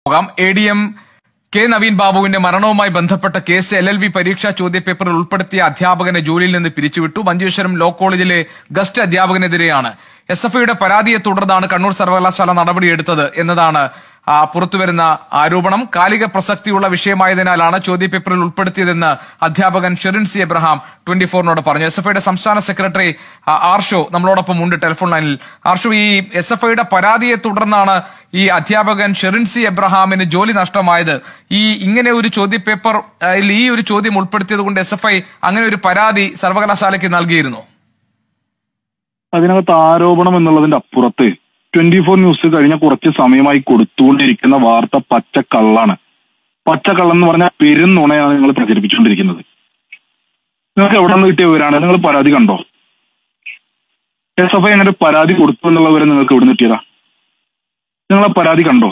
പോകാം A D M K Naveen ബാബുവിന്റെ മരണവുമായി ബന്ധപ്പെട്ട കേസ് എൽ എൽ ബി പരീക്ഷാ ചോദ്യപേപ്പറിൽ ഉൾപ്പെടുത്തിയ അധ്യാപകനെ ജോലിയിൽ നിന്ന് പിരിച്ചുവിട്ടു മഞ്ചേശ്വരം ലോ കോളേജിലെ ഗസ്റ്റ് അധ്യാപകനെതിരെയാണ് എസ് എഫ് ഐയുടെ പരാതിയെ തുടർന്നാണ് കണ്ണൂർ സർവകലാശാല നടപടിയെടുത്തത് എന്നതാണ് ആ, പുറത്തുവരുന്ന ആരോപണം കാലിക പ്രസക്തിയുള്ള വിഷയമായതിനാലാണ് ചോദ്യപേപ്പറിൽ ഉൾപ്പെടുത്തിയതെന്ന് അധ്യാപകൻ ഷെറിൻ സി എബ്രഹാം ട്വന്റി ഫോറിനോട് പറഞ്ഞു എസ് എഫ് ഐയുടെ സംസ്ഥാന സെക്രട്ടറി ആ, ആർഷോ നമ്മളോടൊപ്പം ഉണ്ട് ടെലിഫോൺ ലൈനിൽ ആർഷോ ഈ എസ് എഫ് ഐയുടെ പരാതിയെ തുടർന്നാണ് ഈ അധ്യാപകൻ ഷെറിൻ സി എബ്രഹാമിന് ജോലി നഷ്ടമായത് ഈ ഇങ്ങനെ ഒരു ചോദ്യപേപ്പർ ആ, ൽ ഈ ഒരു ചോദ്യം ഉൾപ്പെടുത്തിയത് കൊണ്ട് എസ് എഫ് ഐ അങ്ങനെ ഒരു പരാതി സർവകലാശാലയ്ക്ക് നൽകിയിരുന്നു അതിനകത്ത് ആരോപണം എന്നുള്ളതിന്റെ അപ്പുറത്ത് ട്വന്റി ഫോർ ന്യൂസ് കഴിഞ്ഞ കുറച്ച് സമയമായി കൊടുത്തുകൊണ്ടിരിക്കുന്ന വാർത്ത പച്ചക്കള്ളാണ് പച്ചക്കള്ളം എന്ന് പറഞ്ഞാൽ പെരുന്നുണയാണ് നിങ്ങൾ പ്രചരിപ്പിച്ചുകൊണ്ടിരിക്കുന്നത് നിങ്ങൾക്ക് എവിടെ നിന്ന് കിട്ടിയ വിവരമാണ് നിങ്ങൾ പരാതി കണ്ടോ എസ് എഫ് ഐ അങ്ങനെ ഒരു പരാതി കൊടുത്തു എന്നുള്ള വിവരം നിങ്ങൾക്ക് എവിടെ നിന്ന് കിട്ടിയതാ നിങ്ങൾ ആ പരാതി കണ്ടോ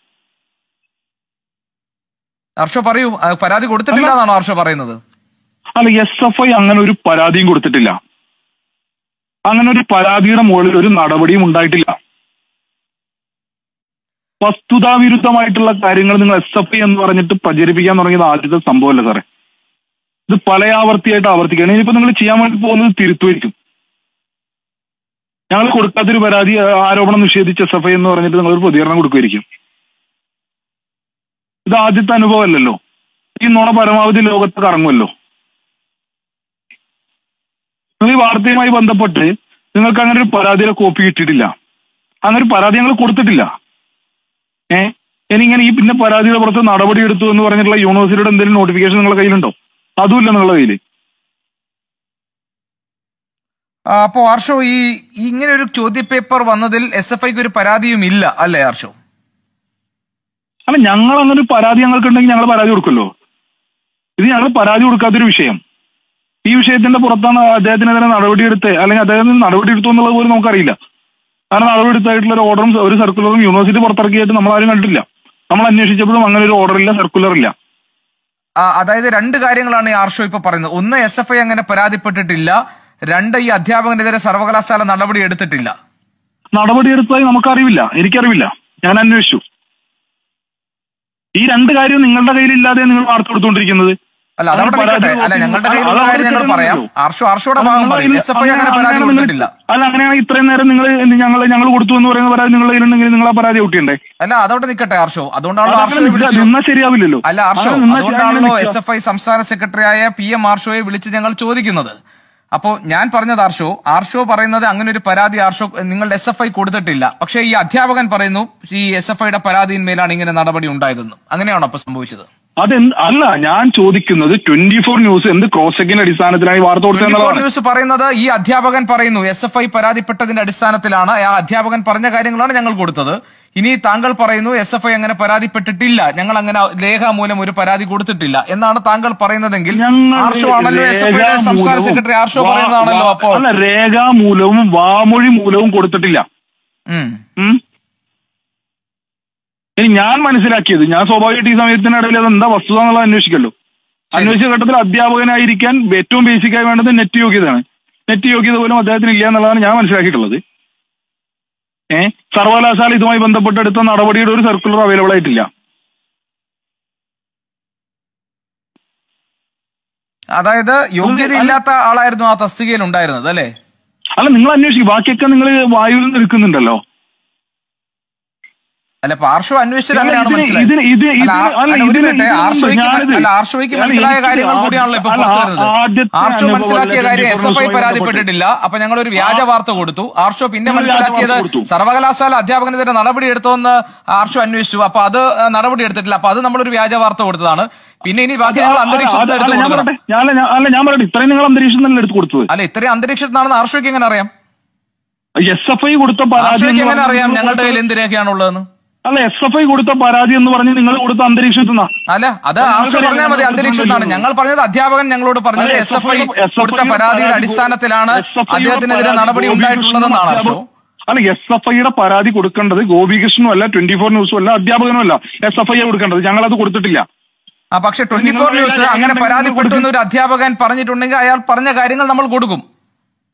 ഹർഷോ പറയൂ ആ, പരാതി കൊടുത്തിട്ടില്ല എന്നാണോ ഹർഷോ പറയുന്നത് അല്ല എസ് എഫ് ഐ അങ്ങനെ ഒരു പരാതിയും കൊടുത്തിട്ടില്ല അങ്ങനെ ഒരു പരാതിയുടെ മുകളിൽ ഒരു നടപടിയും ഉണ്ടായിട്ടില്ല വസ്തുതാവിരുദ്ധമായിട്ടുള്ള കാര്യങ്ങൾ നിങ്ങൾ എസ് എഫ് ഐ എന്ന് പറഞ്ഞിട്ട് പ്രചരിപ്പിക്കാൻ തുടങ്ങിയത് ആദ്യത്തെ സംഭവമല്ല സാറേ ഇത് പല ആവർത്തിയായിട്ട് ആവർത്തിക്കുകയാണ് ഇനിയിപ്പോ നിങ്ങൾ ചെയ്യാൻ വേണ്ടി പോകുന്നത് തിരുത്തുമായിരിക്കും ഞങ്ങൾ കൊടുക്കാത്തൊരു പരാതി ആ, ആരോപണം നിഷേധിച്ച എസ് എഫ് ഐ എന്ന് പറഞ്ഞിട്ട് നിങ്ങളൊരു പ്രതികരണം കൊടുക്കുമായിരിക്കും ഇത് ആദ്യത്തെ അനുഭവമല്ലല്ലോ ഈ നുണ പരമാവധി ലോകത്ത് കറങ്ങുമല്ലോ നിങ്ങൾ ഈ വാർത്തയുമായി ബന്ധപ്പെട്ട് നിങ്ങൾക്ക് അങ്ങനെ ഒരു പരാതിയുടെ കോപ്പി കിട്ടിയിട്ടില്ല അങ്ങനെ ഒരു പരാതി ഞങ്ങൾ കൊടുത്തിട്ടില്ല ഏ ഇനി ഇങ്ങനെ ഈ പിന്നെ പരാതിയുടെ പുറത്ത് നടപടി എടുത്തു എന്ന് പറഞ്ഞിട്ടുള്ള യൂണിവേഴ്സിറ്റിയുടെ എന്തെങ്കിലും നോട്ടിഫിക്കേഷൻ നിങ്ങളുടെ കയ്യിലുണ്ടോ അതുമില്ല നിങ്ങളുടെ കയ്യിൽ ആ, അപ്പോ ഹർഷോ ഈ ഈ ഇങ്ങനെ ഒരു ചോദ്യപേപ്പർ വന്നതിൽ എസ് എഫ് ഐക്ക് ഒരു പരാതിയും ഇല്ല അല്ലേ ഹർഷോ അല്ല ഞങ്ങൾ അങ്ങനെ ഒരു പരാതി ഞങ്ങൾക്ക് ഉണ്ടെങ്കിൽ ഞങ്ങൾ പരാതി കൊടുക്കുമല്ലോ ഇത് ഞങ്ങൾ പരാതി കൊടുക്കാത്തൊരു വിഷയം ഈ വിഷയത്തിന്റെ പുറത്താണ് അദ്ദേഹത്തിനെതിരെ നടപടിയെടുത്ത് അല്ലെങ്കിൽ അദ്ദേഹത്തിന് നടപടി എടുത്തു എന്നുള്ളത് പോലും നമുക്കറിയില്ല കാരണം നടപടി എടുത്തായിട്ടുള്ള ഒരു ഓർഡറും ഒരു സർക്കുലറും യൂണിവേഴ്സിറ്റി പുറത്തിറക്കിയിട്ട് നമ്മൾ ആരും കണ്ടിട്ടില്ല നമ്മൾ അന്വേഷിച്ചപ്പോഴും അങ്ങനെ ഒരു ഓർഡർ ഇല്ല സർക്കുലർ ഇല്ല ആ, അതായത് രണ്ട് കാര്യങ്ങളാണ് ഈ ആർഷോ ഇപ്പൊ പറയുന്നത് ഒന്ന് എസ് എഫ് ഐ അങ്ങനെ പരാതിപ്പെട്ടിട്ടില്ല രണ്ട് ഈ അധ്യാപകനെതിരെ സർവകലാശാല നടപടി എടുത്തിട്ടില്ല നടപടി എടുത്തതായി നമുക്കറിയില്ല എനിക്കറിവില്ല ഞാൻ അന്വേഷിച്ചു ഈ രണ്ട് കാര്യം നിങ്ങളുടെ കയ്യിലില്ലാതെ നിങ്ങൾ വാർത്ത കൊടുത്തുകൊണ്ടിരിക്കുന്നത് അല്ല അതവിടെ പരാതി നിൽക്കട്ടെ അല്ല ഞങ്ങളുടെ അത് കയ്യിലുള്ള കാര്യം ഞങ്ങൾ അവർക്ക് പറയാം തരുമല്ലോ. ആർഷോ ആർഷോയുടെ അല്ല, ഭാഗം നിങ്ങളുടെ പറയും കയ്യിൽ- എസ് എഫ് ഐ അങ്ങനെ അങ്ങനെ- പരാതി അങ്ങനെ നിങ്ങൾ- കൊടുത്തിട്ടില്ല അല്ല അങ്ങനെയാണെങ്കിൽ ഇത്രയും നേരം നിങ്ങൾ ഞങ്ങൾ ഞങ്ങൾ കൊടുത്തു എന്ന് പറയുന്ന പരാതി നിങ്ങളുടെ കയ്യിലുണ്ടെങ്കിൽ നിങ്ങൾ ആ പരാതി ഔട്ടിയണ്ടേ അല്ല അതവിടെ നിൽക്കട്ടെ ആർഷോ അതുകൊണ്ടാണല്ലോ അതങ്ങനെ ആർഷോ നിന്നാ- വിളിച്ചു നിന്നാ ശരിയാവില്ലല്ലോ അല്ല ആർഷോ അങ്ങനെ നിന്നാ അതുകൊണ്ടാണല്ലോ ശരിയാവില്ല. എസ് എഫ് ഐ സംസ്ഥാന സെക്രട്ടറിയായ പി എം ആർഷോയെ വിളിച്ച് ഞങ്ങൾ ചോദിക്കുന്നത് അപ്പോ ഞാൻ പറഞ്ഞത് ആർഷോ ആർഷോ പറയുന്നത് അങ്ങനെ ഒരു പരാതി ആർഷോ നിങ്ങളുടെ എസ് എഫ് ഐ കൊടുത്തിട്ടില്ല പക്ഷേ ഈ അധ്യാപകൻ പറയുന്നു ഈ എസ് എഫ് ഐയുടെ പരാതിയിന്മേലാണ് ഇങ്ങനെ നടപടി ഉണ്ടായതെന്നും അങ്ങനെയാണോ അപ്പൊ സംഭവിച്ചത് അതെന്ത് അല്ല ഞാൻ ചോദിക്കുന്നത് ട്വന്റി ഫോർ ന്യൂസ് എന്ത് ക്രോസ് ചെക്കിന്റെ അടിസ്ഥാനത്തിലായി വാർത്ത കൊടുത്തത് 24 എന്നുള്ളതാണ് ന്യൂസ് പറയുന്നത് ഈ അധ്യാപകൻ പറയുന്നു എസ് എഫ് ഐ പരാതിപ്പെട്ടതിന്റെ അടിസ്ഥാനത്തിലാണ് ആ അധ്യാപകൻ പറഞ്ഞ കാര്യങ്ങളാണ് ഞങ്ങൾ കൊടുത്തത് ഇനി താങ്കൾ പറയുന്നു എസ് എഫ് ഐ അങ്ങനെ പരാതിപ്പെട്ടിട്ടില്ല ഞങ്ങൾ അങ്ങനെ രേഖാമൂലം ഒരു പരാതി കൊടുത്തിട്ടില്ല എന്നാണ് താങ്കൾ പറയുന്നതെങ്കിൽ ഞങ്ങൾ ആർഷോ ആണല്ലോ എസ് എഫ് ഐയുടെ സംസ്ഥാന രേഖാമൂലവും സെക്രട്ടറി ആർഷോ വാ- പറയുന്നതാണല്ലോ വാ- അപ്പോൾ അല്ല രേഖാമൂലവും വാമൊഴി മൂലവും കൊടുത്തിട്ടില്ല ഉം. ഉം. ഇനി ഞാൻ മനസ്സിലാക്കിയത് ഞാൻ സ്വാഭാവികമായിട്ട് ഈ സമയത്തിനിടയിൽ അത് എന്താ വസ്തുത എന്നുള്ളത് അന്വേഷിക്കല്ലോ അന്വേഷിച്ച ഘട്ടത്തിൽ അധ്യാപകനായിരിക്കാൻ ഏറ്റവും ബേസിക് ആയി വേണ്ടത് നെറ്റ് യോഗ്യതയാണ് നെറ്റ് യോഗ്യത പോലും അദ്ദേഹത്തിന് ഇല്ല എന്നുള്ളതാണ് ഞാൻ മനസ്സിലാക്കിയിട്ടുള്ളത് ഏഹ് സർവകലാശാല ഇതുമായി ബന്ധപ്പെട്ട് എടുത്ത നടപടിയുടെ ഒരു സർക്കുലർ അവൈലബിൾ ആയിട്ടില്ല അതായത് യോഗ്യതയില്ലാത്ത ആളായിരുന്നു ആ തസ്തികയിൽ ഉണ്ടായിരുന്നത് അല്ലേ അല്ല നിങ്ങൾ അന്വേഷിക്കും ബാക്കിയൊക്കെ നിങ്ങൾ വായുവിൽ നിൽക്കുന്നുണ്ടല്ലോ അല്ല ഇപ്പൊ ആർഷോ അന്വേഷിച്ചത് അങ്ങനെയാണ് ഇതിന് മനസ്സിലായത് ഇതിന് ഇത് അല്ല, ഇതിന് ആ- അല്ല അല്ല, ഒരു ഇതിന് മിനിറ്റ് ഇതിന് ആർഷോയ്ക്ക് ഞാനിത് അല്ല ആർഷോയ്ക്ക് അല്ല, മനസ്സിലായ എനിക്ക് കാര്യങ്ങൾ കൂടിയാണല്ലോ ഇപ്പൊ അല്ല, പുറത്തു വരുന്നത് ആദ്യത്തെ ആർഷോ അനുഭവം മനസ്സിലാക്കിയ അല്ല, കാര്യം എസ് എഫ് ഐ 24 പരാതിപ്പെട്ടിട്ടില്ല അപ്പൊ ഞങ്ങൾ ഒരു വ്യാജ വാർത്ത കൊടുത്തു ആർഷോ പിന്നെ നിങ്ങൾ വ്യാജ മനസ്സിലാക്കിയത് വാർത്ത കൊടുത്തു. സർവകലാശാല അധ്യാപകനെതിരെ നടപടി എടുത്തോന്ന് ആർഷോ അന്വേഷിച്ചു അപ്പൊ അത് ആ, നടപടി എടുത്തിട്ടില്ല അപ്പൊ അത് നമ്മളൊരു വ്യാജ വാർത്ത കൊടുത്തതാണ് പിന്നെ ഇനി ബാക്കി ഞങ്ങൾ അല്ല, അന്തരീക്ഷത്തിൽ അല്ല, എടുത്ത് ഞാൻ കൊടുക്കണം പറയട്ടെ ഞാൻ അല്ല, ഞാൻ- അല്ല ഞാൻ പറയട്ടെ ഇത്രയും നിങ്ങൾ അന്തരീക്ഷം തന്നെ എടുത്ത് കൊടുത്തത് അല്ല ഇത്രയും അന്തരീക്ഷത്തിൽ നിന്നാണെന്ന് ആർഷോയ്ക്ക് എങ്ങനെ അറിയാം എസ് എഫ് ഐ കൊടുത്ത പരാതി ആർഷോയ്ക്ക് എന്ന് എങ്ങനെ പറഞ്ഞ് അറിയാം നിങ്ങൾ ഞങ്ങളുടെ കയ്യിൽ കൊടുത്തത്- എന്ത് രേഖയാണുള്ളതെന്ന് അല്ല എസ് എഫ് ഐ കൊടുത്ത പരാതി എന്ന് പറഞ്ഞ് നിങ്ങൾ കൊടുത്ത അന്തരീക്ഷത്തിൽ നിന്നാ അല്ല അത് ഞങ്ങൾക്ക് ആർഷോ അറിയാം, പറഞ്ഞാൽ മതി ഞങ്ങൾ അന്തരീക്ഷത്താണ് കൊടുത്തിട്ടുണ്ടല്ലോ. ഞങ്ങൾ പറഞ്ഞത് അധ്യാപകൻ ഞങ്ങളോട് പറഞ്ഞത് അല്ല, എസ് എഫ് ഐ SFI യുടെ കൊടുത്ത പരാതിയുടെ പരാതി അടിസ്ഥാനത്തിലാണ് SFI യുടെ അദ്ദേഹത്തിനെതിരെ പരാതി നടപടി ഗോപികൃഷ്ണനും ഉണ്ടായിട്ടുള്ളതെന്നാണ് ആർഷോ അധ്യാപക- അല്ല എസ് എഫ് ഐയുടെ പരാതി കൊടുക്കേണ്ടത് ഗോപികൃഷ്ണനും അല്ല ട്വന്റി ഫോർ ന്യൂസും അല്ല അധ്യാപകനും അല്ല എസ് എഫ് ഐ കൊടുക്കേണ്ടത് ഞങ്ങൾ അത് കൊടുത്തിട്ടില്ല ആ പക്ഷെ ട്വന്റി ഫോർ നിങ്ങൾ ന്യൂസ് ഞാൻ അങ്ങനെ എന്തെങ്കിലും പരാതിപ്പെട്ടു കൊടുക്കും. എന്ന് ഒരു അധ്യാപകൻ പറഞ്ഞിട്ടുണ്ടെങ്കിൽ അയാൾ പറഞ്ഞ കാര്യങ്ങൾ നമ്മൾ കൊടുക്കും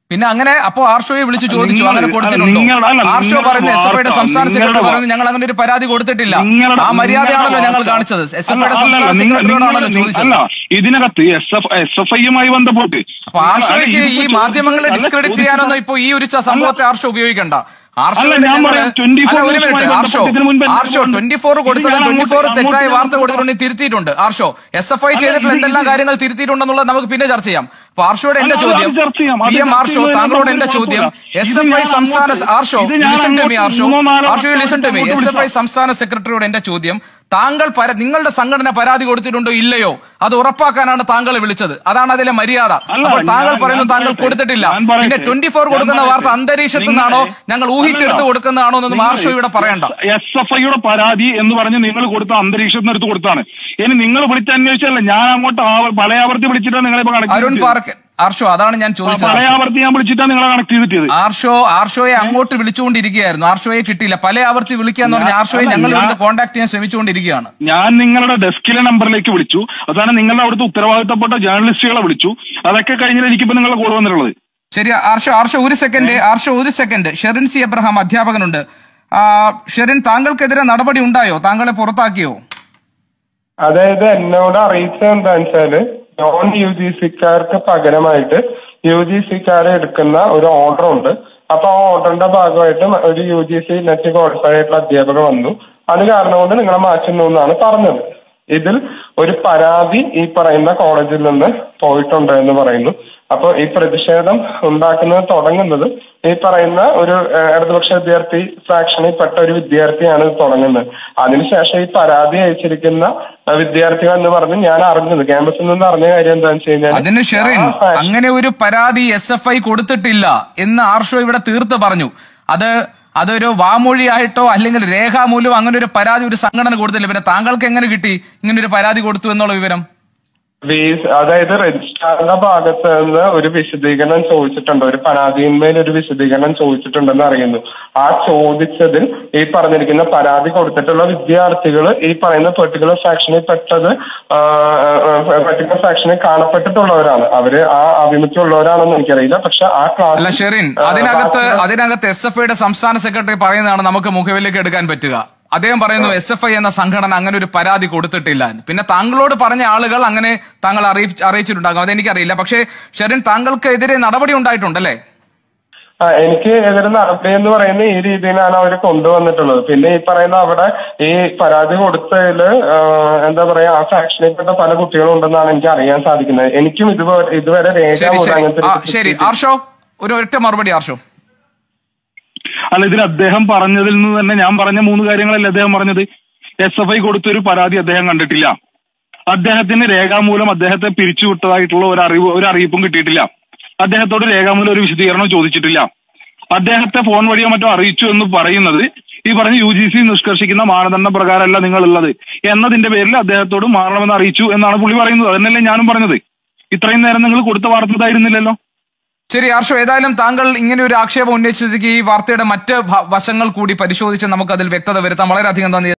പിന്നെ അങ്ങനെ അപ്പോ ആർഷോയെ വിളിച്ച് ചോദിച്ചു നിങ്ങൾ- അങ്ങനെ അല്ല, കൊടുത്തിട്ടുണ്ടോ നിങ്ങൾ- അല്ല, ആർഷോ നിങ്ങളുടെ പറയുന്നു എസ് എഫ് ഐയുടെ വാർത്ത, സംസ്ഥാന സെക്രട്ടറി നിങ്ങളുടെ പറയുന്നു ഞങ്ങൾ അങ്ങനെ ഒരു പരാതി കൊടുത്തിട്ടില്ല നിങ്ങളുടെ- ആ മര്യാദയാണല്ലോ നിങ്ങളുടെ ഞങ്ങൾ വാർത്ത- കാണിച്ചത് എസ് എഫ് അല്ല, ഐയുടെ അല്ല, സംസ്ഥാന അല്ല, നിങ്ങൾ- സെക്രട്ടറിയോടാണല്ലോ നിങ്ങൾ- ചോദിച്ചത് അല്ല ഇതിനകത്ത് എസ് എഫ് എസ് എഫ് ഐയുമായി ബന്ധപ്പെട്ട് അപ്പൊ ആർഷോയ്ക്ക് അല്ല, ഈ ഇതിപ്പോ മാധ്യമങ്ങളെ അല്ല, ഡിസ്ക്രെഡിറ്റ് ചോദിച്ചത് ചെയ്യാനൊന്നും ഇപ്പൊ ഈ ഒരു ച- സംഭവത്തെ ആർഷോ ഉപയോഗിക്കണ്ട ആർഷോ അല്ല, ഞാൻ പറയാം, 24 ഒരു മിനിറ്റ് ന്യൂസുമായി ആർഷോ ബന്ധപ്പെട്ട് ഇതിനു മുൻപ് ആർഷോ എന്തുകൊണ്ട് ട്വന്റി ഫോർ ഇത് കൊടുത്തത് ഞാൻ ട്വന്റി ഫോർ അങ്ങോട്ട് തെറ്റായ അങ്ങോട്ട് വാർത്ത ഞാൻ കൊടുത്തിട്ടുണ്ടെങ്കിൽ തിരുത്തിയിട്ടുണ്ട് ആർഷോ എസ് എഫ് ഐ അല്ല, ചെയ്തിട്ടുള്ള ഇത് എന്തെല്ലാം ഇത് കാര്യങ്ങൾ തിരുത്തിയിട്ടുണ്ടെന്നുള്ളത് നമുക്ക് പിന്നെ ചർച്ച ചെയ്യാം അപ്പൊ ആർഷോയുടെ എന്റെ അല്ല, ചോദ്യം അത് ചർച്ച ചെയ്യാം. അത് പി എം ചർച്ച ആർഷോ ചെയ്യുന്നതിന് താങ്കളോട് എന്റെ നമുക്ക് ചോദ്യം കുഴപ്പമില്ല. എസ് ഇത് എഫ് ഐ ഞാൻ സംസ്ഥാന അങ്ങോട്ട് ആർഷോ ഇത് ഞാൻ ലിസൺ ടു മീ അങ്ങോട്ട് ആർഷോ മൂന്നോ നാലോ ആർഷോ ലിസൺ ടു മീ അങ്ങോട്ട് എസ് എഫ് ഐ വിളിച്ചോ. സംസ്ഥാന സെക്രട്ടറിയോട് എന്റെ ചോദ്യം താങ്കൾ പര- നിങ്ങളുടെ സംഘടന പരാതി കൊടുത്തിട്ടുണ്ടോ ഇല്ലയോ അത് ഉറപ്പാക്കാനാണ് താങ്കളെ വിളിച്ചത് അതാണ് അതിലെ മര്യാദ അല്ല, അപ്പോൾ താങ്കൾ ഞാൻ- പറയുന്നു ഞാൻ താങ്കൾ പറയട്ടെ. കൊടുത്തിട്ടില്ല ഞാൻ പറയട്ടെ. പിന്നെ ട്വന്റി ഫോർ ഞാൻ കൊടുക്കുന്ന വാർത്ത പറയട്ടെ. അന്തരീക്ഷത്തിൽ നിന്നാണോ നിങ്ങളെ- ഞങ്ങൾ ഊഹിച്ചെടുത്ത് അല്ലല്ല. കൊടുക്കുന്നതാണോ എന്നൊന്നും നിങ്ങൾ ആർഷോ ഇവിടെ പറയണ്ട എസ് എഫ് ഐയുടെ പരാതി എന്ന് പറഞ്ഞ് നിങ്ങൾ കൊടുത്ത അന്തരീക്ഷത്തിന് എടുത്ത് കൊടുത്താണ് ഇനി നിങ്ങൾ വിളിച്ച് അന്വേഷിച്ചല്ല ഞാൻ അങ്ങോട്ട് ആവ- പലയാവർത്തി വിളിച്ചിട്ടാണ് നിങ്ങളെ ഇപ്പൊ കണക്ട് അരുൺ പാർക്ക് ആർഷോ അതാണ് ഞാൻ ചോദിച്ചത് പലയാവർത്തി ഞാൻ വിളിച്ചിട്ടാണ് നിങ്ങളെ കണക്ട് ചെയ്തിട്ടത് ആർഷോ ആർഷോയെ അങ്ങോട്ട് വിളിച്ചുകൊണ്ടിരിക്കുകയായിരുന്നു ആർഷോയെ കിട്ടിയില്ല പല ആവർത്തി വിളിക്കാന്ന് പറഞ്ഞ ഞാൻ- ആർഷോയെ അല്ല, ഞങ്ങൾ ഞാൻ- കോൺടാക്ട് ചെയ്യാൻ ശ്രമിച്ചുകൊണ്ടിരിക്കുകയാണ് ഞാൻ നിങ്ങളുടെ ഡെസ്കിലെ നമ്പറിലേക്ക് വിളിച്ചു അവസാനം നിങ്ങളുടെ അവിടുത്തെ ഉത്തരവാദിത്തപ്പെട്ട ജേർണലിസ്റ്റുകളെ വിളിച്ചു അതൊക്കെ കഴിഞ്ഞാൽ എനിക്കിപ്പോ നിങ്ങളെ കോൾ വന്നിട്ടുള്ളത് ശരി ആർഷോ ആർഷോ ഒരു സെക്കൻഡ് ആർഷോ ഒരു സെക്കൻഡ് ഷെറിൻ സി എബ്രഹാം അധ്യാപകനുണ്ട് ആ, ഷെറിൻ താങ്കൾക്കെതിരെ നടപടി ഉണ്ടായോ താങ്കളെ പുറത്താക്കിയോ അതായത് എന്നോട് അറിയിച്ചത് എന്താന്ന് വെച്ചാല് നോൺ യു ജി സിക്കാർക്ക് പകരമായിട്ട് യു ജി സിക്കാരെ എടുക്കുന്ന ഒരു ഓർഡർ ഉണ്ട് അപ്പൊ ആ ഓർഡറിന്റെ ഭാഗമായിട്ട് ഒരു U G C NET qualified ആയിട്ടുള്ള അധ്യാപകർ വന്നു അത് കാരണം കൊണ്ട് നിങ്ങളെ മാറ്റുന്നു എന്നാണ് പറഞ്ഞത് ഇതിൽ ഒരു പരാതി ഈ പറയുന്ന കോളേജിൽ നിന്ന് പോയിട്ടുണ്ട് എന്ന് പറയുന്നു അപ്പൊ ഈ പ്രതിഷേധം ഉണ്ടാക്കുന്നത് തുടങ്ങുന്നത് ഈ പറയുന്ന ഒരു ഏഹ്, ഇടതുപക്ഷ വിദ്യാർത്ഥി ഫ്രാക്ഷനിൽ പെട്ട ഒരു വിദ്യാർത്ഥിയാണ് ഇത് തുടങ്ങുന്നത് അതിനുശേഷം ഈ പരാതി അയച്ചിരിക്കുന്ന ഏഹ്, വിദ്യാർത്ഥികൾ എന്ന് പറഞ്ഞ് ഞാൻ അറിഞ്ഞത് ക്യാമ്പസിൽ നിന്ന് അറിഞ്ഞ കാര്യം എന്താണെന്ന് വെച്ച് കഴിഞ്ഞാൽ അതിന് ഷെറിൻ ആ ഫാഷൻ- അങ്ങനെ ഒരു പരാതി എസ് എഫ് ഐ കൊടുത്തിട്ടില്ല എന്ന് ആർഷോ ഇവിടെ തീർത്ത് പറഞ്ഞു അത് അതൊരു വാമൊഴിയായിട്ടോ അല്ലെങ്കിൽ രേഖാമൂലം അങ്ങനെ ഒരു പരാതി ഒരു സംഘടന കൊടുത്തില്ല പിന്നെ താങ്കൾക്ക് എങ്ങനെ കിട്ടി ഇങ്ങനെ ഒരു പരാതി കൊടുത്തു എന്നുള്ള വിവരം വീസ് അതായത് രജിസ്ട്രാറിന്റെ ഭാഗത്ത് നിന്ന് ഒരു വിശദീകരണം ചോദിച്ചിട്ടുണ്ട് ഒരു പരാതിയിന്മേൽ ഒരു വിശദീകരണം ചോദിച്ചിട്ടുണ്ടെന്ന് അറിയുന്നു ആ ചോദിച്ചതിൽ ഈ പറഞ്ഞിരിക്കുന്ന പരാതി കൊടുത്തിട്ടുള്ള വിദ്യാർത്ഥികൾ ഈ പറയുന്ന പെർട്ടിക്കുലർ സെക്ഷനിൽ പെട്ടത് പെർട്ടിക്കുലർ സെക്ഷനിൽ കാണപ്പെട്ടിട്ടുള്ളവരാണ് അവര് ആ ആഭിമുഖ്യമുള്ളവരാണെന്ന് എനിക്കറിയില്ല പക്ഷെ ആ ക്ലാസ് അല്ല ഷെറിൻ അതിനകത്ത് അതിനകത്ത് എസ് എഫ് ഐയുടെ സംസ്ഥാന സെക്രട്ടറി പറയുന്നതാണ് നമുക്ക് മുഖവിലേക്ക് എടുക്കാൻ പറ്റുക അദ്ദേഹം പറയുന്നു എസ് എഫ് ഐ എന്ന സംഘടന അങ്ങനെ ഒരു പരാതി കൊടുത്തിട്ടില്ല എന്ന് പിന്നെ താങ്കളോട് പറഞ്ഞ ആളുകൾ അങ്ങനെ താങ്കൾ അറിയിച്ച് അറിയിച്ചിട്ടുണ്ടാകും അതെനിക്കറിയില്ല പക്ഷേ ഷെറിൻ താങ്കൾക്ക് എതിരെ നടപടി ഉണ്ടായിട്ടുണ്ടല്ലേ ആ, എനിക്ക് എതിരെ നടപടി എന്ന് പറയുന്ന ഈ രീതിയിലാണ് അവർ കൊണ്ടുവന്നിട്ടുള്ളത് പിന്നെ ഈ പറയുന്ന അവിടെ ഈ പരാതി കൊടുത്തതില് ആ, എന്താ പറയാ ആ ഫാക്ഷനിൽപ്പെട്ട പല കുട്ടികളും ഉണ്ടെന്നാണ് എനിക്ക് അറിയാൻ സാധിക്കുന്നത് എനിക്കും ഇതുവരെ ഇതുവരെ ശരി രേഖാമൂലം ശരി അങ്ങനത്തെ ആ ഒരു ശരി ആർഷോ ഒരു ഒറ്റ മറുപടി ആർഷോ അല്ല ഇതിൽ അദ്ദേഹം പറഞ്ഞതിൽ നിന്ന് തന്നെ ഞാൻ പറഞ്ഞ മൂന്ന് കാര്യങ്ങളല്ലേ അദ്ദേഹം പറഞ്ഞത് എസ് എഫ് ഐ കൊടുത്തൊരു പരാതി അദ്ദേഹം കണ്ടിട്ടില്ല അദ്ദേഹത്തിന് രേഖാമൂലം അദ്ദേഹത്തെ പിരിച്ചുവിട്ടതായിട്ടുള്ള ഒരു അറിവ് ഒരു അറിയിപ്പും കിട്ടിയിട്ടില്ല അദ്ദേഹത്തോട് രേഖാമൂലം ഒരു വിശദീകരണം ചോദിച്ചിട്ടില്ല അദ്ദേഹത്തെ ഫോൺ വഴിയോ മറ്റോ അറിയിച്ചു എന്ന് പറയുന്നത് ഈ പറഞ്ഞ യു ജി സി നിഷ്കർഷിക്കുന്ന മാനദണ്ഡ പ്രകാരമല്ല നിങ്ങളുള്ളത് എന്നതിന്റെ പേരിൽ അദ്ദേഹത്തോട് മാറണമെന്ന് അറിയിച്ചു എന്നാണ് പുള്ളി പറയുന്നത് അതന്നെയല്ലേ ഞാനും പറഞ്ഞത് ഇത്രയും നേരം നിങ്ങൾ കൊടുത്ത വാർത്ത ഇതായിരുന്നില്ലല്ലോ ശരി ആർഷോ ഏതായാലും താങ്കൾ ഇങ്ങനെ ഒരു ആക്ഷേപം ഉന്നയിച്ചതിലേക്ക് ഈ വാർത്തയുടെ മറ്റ് ഭ- വശങ്ങൾ കൂടി പരിശോധിച്ച് നമുക്ക് അതിൽ വ്യക്തത വരുത്താം വളരെയധികം നന്ദി